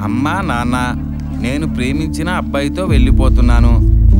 అమ్మా నాన్న నేను ప్రేమించిన అబ్బాయితో వెళ్ళిపోతున్నాను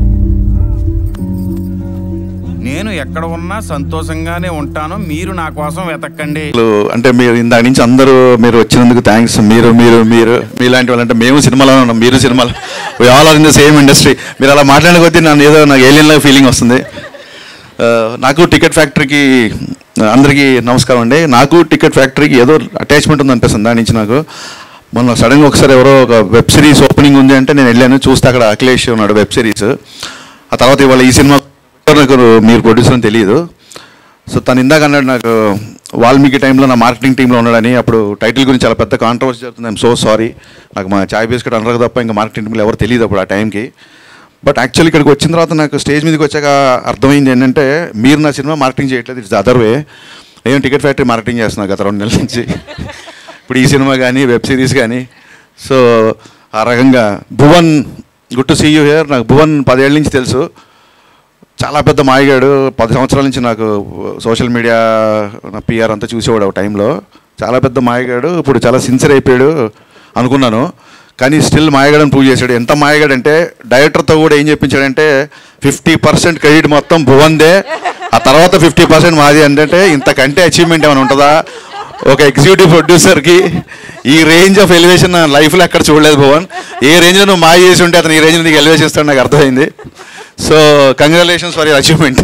నేను ఎక్కడ ఉన్నా సంతోషంగానే ఉంటాను మీరు నా కోసం వెతక్కండి అసలు అంటే మీరు ఇందాక నుంచి అందరూ మీరు వచ్చినందుకు థ్యాంక్స్ మీరు మీరు మీరు మీలాంటి వాళ్ళు అంటే మేము సినిమాలో ఉన్నాం మీరు సినిమాలో all are in the same industry మీరు అలా మాట్లాడిన కొద్దీ నన్ను ఏదో నాకు ఏలియన్ లాగా ఫీలింగ్ వస్తుంది ఆ, నాకు టికెట్ ఫ్యాక్టరీకి అందరికీ నమస్కారం అండి నాకు టికెట్ ఫ్యాక్టరీకి ఏదో అటాచ్మెంట్ ఉంది అనిపిస్తుంది దాని నుంచి నాకు మొన్న సడన్గా ఒకసారి ఎవరో ఒక వెబ్ సిరీస్ ఓపెనింగ్ ఉంది అంటే నేను వెళ్ళాను చూస్తే అక్కడ అఖిలేష్ ఉన్నాడు వెబ్ సిరీస్ ఆ తర్వాత ఇవాళ ఈ సినిమా నాకు మీరు ప్రొడ్యూసర్ అని తెలియదు సో తను ఇందాక అన్నాడు నాకు వాల్మీకి టైంలో నా మార్కెటింగ్ టీంలో ఉన్నాడని అప్పుడు టైటిల్ గురించి చాలా పెద్ద కాంట్రవర్సీ జరుగుతుంది ఐఎమ్ సో సారీ నాకు మా చాయ్ బిస్కెట్ అనరు తప్ప ఇంకా మార్కెటింగ్ టీంలో ఎవరు తెలియదు అప్పుడు ఆ టైంకి బట్ యాక్చువల్లీ ఇక్కడికి వచ్చిన తర్వాత నాకు స్టేజ్ మీదకి వచ్చాక అర్థమైంది ఏంటంటే మీరు నా సినిమా మార్కెటింగ్ చేయట్లేదు ఇట్స్ అదర్ వే నేను టికెట్ ఫ్యాక్టరీ మార్కెటింగ్ చేస్తున్నా గత రెండు నెలల నుంచి ఇప్పుడు ఈ సినిమా కానీ వెబ్ సిరీస్ కానీ సో ఆ రకంగా Bhuvan good to see you here నాకు భువన్ పదేళ్ళ నుంచి తెలుసు చాలా పెద్ద మాయగాడు పది సంవత్సరాల నుంచి నాకు సోషల్ మీడియా నా పిఆర్ అంతా చూసేవాడు ఒక టైంలో చాలా పెద్ద మాయగాడు ఇప్పుడు చాలా సిన్సియర్ అయిపోయాడు అనుకున్నాను కానీ స్టిల్ మాయగాడని ప్రూవ్ చేశాడు ఎంత మాయగాడు అంటే డైరెక్టర్తో కూడా ఏం చెప్పించాడంటే ఫిఫ్టీ పర్సెంట్ క్రెడిట్ మొత్తం భువందే ఆ తర్వాత ఫిఫ్టీ పర్సెంట్ మాది అంటే ఇంతకంటే అచీవ్మెంట్ ఏమైనా ఉంటుందా ఒక ఎగ్జిక్యూటివ్ ప్రొడ్యూసర్కి ఈ రేంజ్ ఆఫ్ ఎలివేషన్ నా లైఫ్లో ఎక్కడ చూడలేదు భువన్ ఏ రేంజ్లో నువ్వు మాయ చేసి ఉంటే అతను ఈ రేంజ్ నీకు ఎలివేషన్ ఇస్తాడు నాకు అర్థమైంది so congratulations for your achievement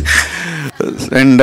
and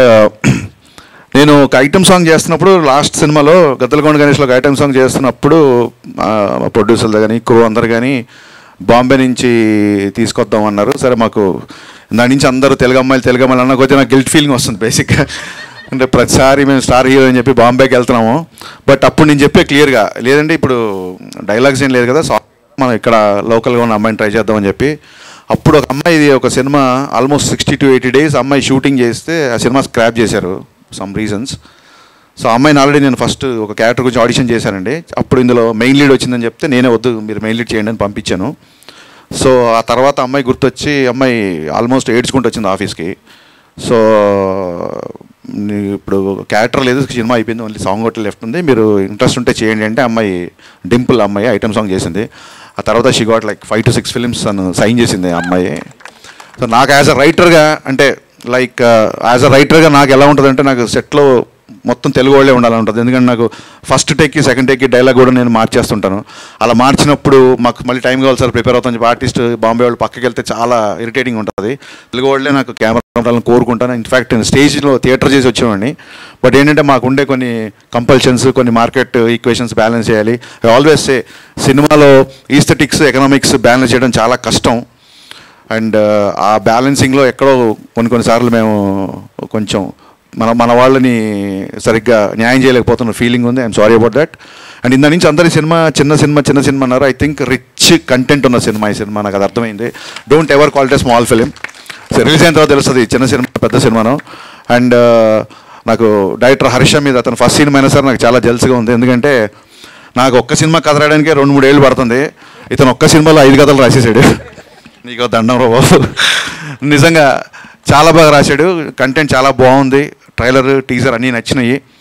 నేను ఒక ఐటమ్ సాంగ్ చేస్తున్నప్పుడు లాస్ట్ సినిమాలో గద్దలకొండ గణేష్లో ఒక ఐటమ్ సాంగ్ చేస్తున్నప్పుడు ప్రొడ్యూసర్లు కానీ క్రూ అందరు కానీ బాంబే నుంచి తీసుకొద్దాం అన్నారు సరే మాకు దాని నుంచి అందరూ తెలుగు అమ్మాయిలు తెలుగు అమ్మాయిలు అన్న కొద్దిగా నాకు గిల్ట్ ఫీలింగ్ వస్తుంది బేసిక్గా అంటే ప్రతిసారి మేము స్టార్ హీరో అని చెప్పి బాంబేకి వెళ్తున్నాము బట్ అప్పుడు నేను చెప్పే క్లియర్గా లేదంటే ఇప్పుడు డైలాగ్స్ ఏం లేదు కదా సో మనం ఇక్కడ లోకల్గా ఉన్న అమ్మాయిని ట్రై చేద్దామని చెప్పి అప్పుడు ఒక అమ్మాయి ఒక cinema almost sixty to eighty days అమ్మాయి షూటింగ్ చేస్తే ఆ సినిమా స్క్రాప్ చేశారు సమ్ రీజన్స్ సో ఆ అమ్మాయిని ఆల్రెడీ నేను ఫస్ట్ ఒక క్యారెక్టర్ గురించి ఆడిషన్ చేశానండి అప్పుడు ఇందులో మెయిన్ లీడ్ వచ్చిందని చెప్తే నేనే వద్దు మీరు మెయిన్ లీడ్ చేయండి అని పంపించాను సో ఆ తర్వాత అమ్మాయి గుర్తొచ్చి అమ్మాయి ఆల్మోస్ట్ ఏడ్చుకుంటూ వచ్చింది ఆఫీస్కి సో నీ ఇప్పుడు క్యారెక్టర్ లేదు సినిమా అయిపోయింది ఓన్లీ సాంగ్ ఒకటి లెఫ్ట్ ఉంది మీరు ఇంట్రెస్ట్ ఉంటే చేయండి అంటే అమ్మాయి డింపుల్ అమ్మాయి ఐటమ్ సాంగ్ చేసింది ఆ తర్వాత she got like five to six films తను సైన్ చేసింది ఆ అమ్మాయి సో నాకు యాజ్ అ రైటర్గా అంటే లైక్ యాజ్ అ రైటర్గా నాకు ఎలా ఉంటుందంటే నాకు సెట్లో మొత్తం తెలుగు వాళ్ళే ఉండాలని ఉంటుంది ఎందుకంటే నాకు ఫస్ట్ టేక్కి సెకండ్ టేక్కి డైలాగ్ కూడా నేను మార్చేస్తుంటాను అలా మార్చినప్పుడు మాకు మళ్ళీ టైం కావాలి సార్ ప్రిపేర్ అవుతాను చెప్పి ఆర్టిస్ట్ బాంబే వాళ్ళు పక్కకి వెళ్తే చాలా ఇరిటేటింగ్ ఉంటుంది తెలుగు వాళ్ళే నాకు కెమెరా ఉండాలని కోరుకుంటాను ఇన్ఫాక్ట్ నేను స్టేజ్లో థియేటర్ చేసి వచ్చేవాడిని బట్ ఏంటంటే మాకు ఉండే కొన్ని కంపల్షన్స్ కొన్ని మార్కెట్ ఈక్వేషన్స్ బ్యాలెన్స్ చేయాలి ఐ ఆల్వేస్ సే సినిమాలో ఈస్థెటిక్స్ ఎకనామిక్స్ బ్యాలెన్స్ చేయడం చాలా కష్టం అండ్ ఆ బ్యాలెన్సింగ్లో ఎక్కడో కొన్ని కొన్నిసార్లు మేము కొంచెం మన మన వాళ్ళని సరిగ్గా న్యాయం చేయలేకపోతున్న ఫీలింగ్ ఉంది I'm sorry about that and ఇందా నుంచి అందరి సినిమా చిన్న సినిమా చిన్న సినిమా అన్నారు ఐ థింక్ రిచ్ కంటెంట్ ఉన్న సినిమా ఈ సినిమా నాకు అది అర్థమైంది don't ever quality small film release అయిన తర్వాత తెలుస్తుంది చిన్న సినిమా పెద్ద సినిమాను అండ్ నాకు డైరెక్టర్ హర్ష మీద అతను ఫస్ట్ సినిమా అయినా సరే నాకు చాలా జల్స్గా ఉంది ఎందుకంటే నాకు ఒక్క సినిమా కథ రాయడానికి రెండు మూడు ఏళ్ళు పడుతుంది ఇతను ఒక్క సినిమాలో ఐదు కథలు రాసేసాడు నీకు దండం రా బాబు నిజంగా చాలా బాగా రాశాడు కంటెంట్ చాలా బాగుంది ట్రైలర్ టీజర్ అన్నీ నచ్చినాయి